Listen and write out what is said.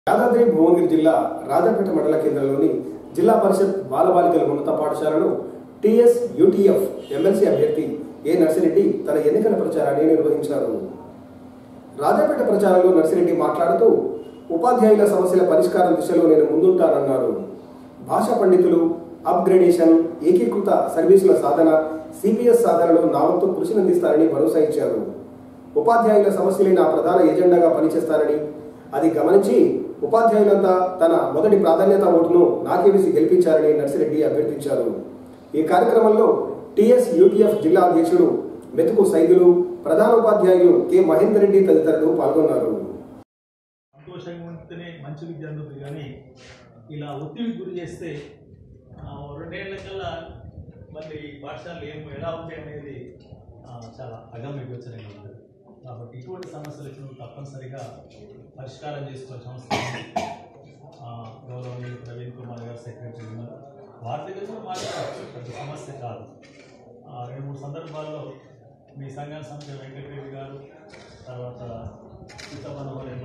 యాదాద్రి భువనగిరి జిల్లా రాజాపేట మండల కేంద్రంలోని జిల్లా పరిషత్ బాలబాలికల ఉన్నత పాఠశాలను టిఎస్ యూటీఎఫ్ ఎమ్మెల్సీ అభ్యర్థి ఏ నర్సిరెడ్డి తన ఎన్నికల ప్రచారాన్ని నిర్వహించారు రాజాపేట ప్రచారంలో నర్సిరెడ్డి మాట్లాడుతూ ఉపాధ్యాయుల సమస్యల పరిష్కారం దిశలో నేను ముందుంటానన్నారు భాషా పండితులు అప్గ్రేడేషన్ ఏకీకృత సర్వీసుల సాధన సిపిఎస్ సాధనలో నా వంతు కృషినందిస్తానని భరోసా ఇచ్చారు ఉపాధ్యాయుల సమస్యలే నా ప్రధాన ఎజెండాగా పనిచేస్తానని అది గమనించి ఉపాధ్యాయులంతా తన మొదటి ప్రాధాన్యత ఓటును నాకే వేసి గెలిపించారని నర్సిరెడ్డి అభ్యర్థించారు ఈ కార్యక్రమంలో టిఎస్ యూటీఎఫ్ జిల్లా అధ్యక్షుడు మెతుకు సైదులు ప్రధాన ఉపాధ్యాయులు కె మహేందర్ రెడ్డి తదితరులు పాల్గొన్నారు సంతోషంగా ఉంటేనే మంచి విద్య అందుతుంది కానీ ఇలా ఒత్తిడికి గురి చేస్తే ఆ, రెండేళ్ల కల్లా మళ్ళీ పాఠశాలలు ఏం ఎలా ఉంటాయి అనేది ఆ, చాలా అగమ్య గోచరంగా ఉంటుంది కాబట్టి ఇటువంటి సమస్యలకు తప్పనిసరిగా పరిష్కారం చేసుకోవాల్సిన అవసరం ఉంది. ఆ, గౌరవనీయులు ప్రవీణ్ కుమార్ గారు సెక్రటరీ ఉన్నారు వారి దగ్గర కూడా మాట్లాడవచ్చు పెద్ద సమస్య కాదు ఆ, రెండు మూడు సందర్భాల్లో మీ సంఘానికి సంబంధించిన వెంకటరెడ్డి గారు తర్వాత సీతామనోహర్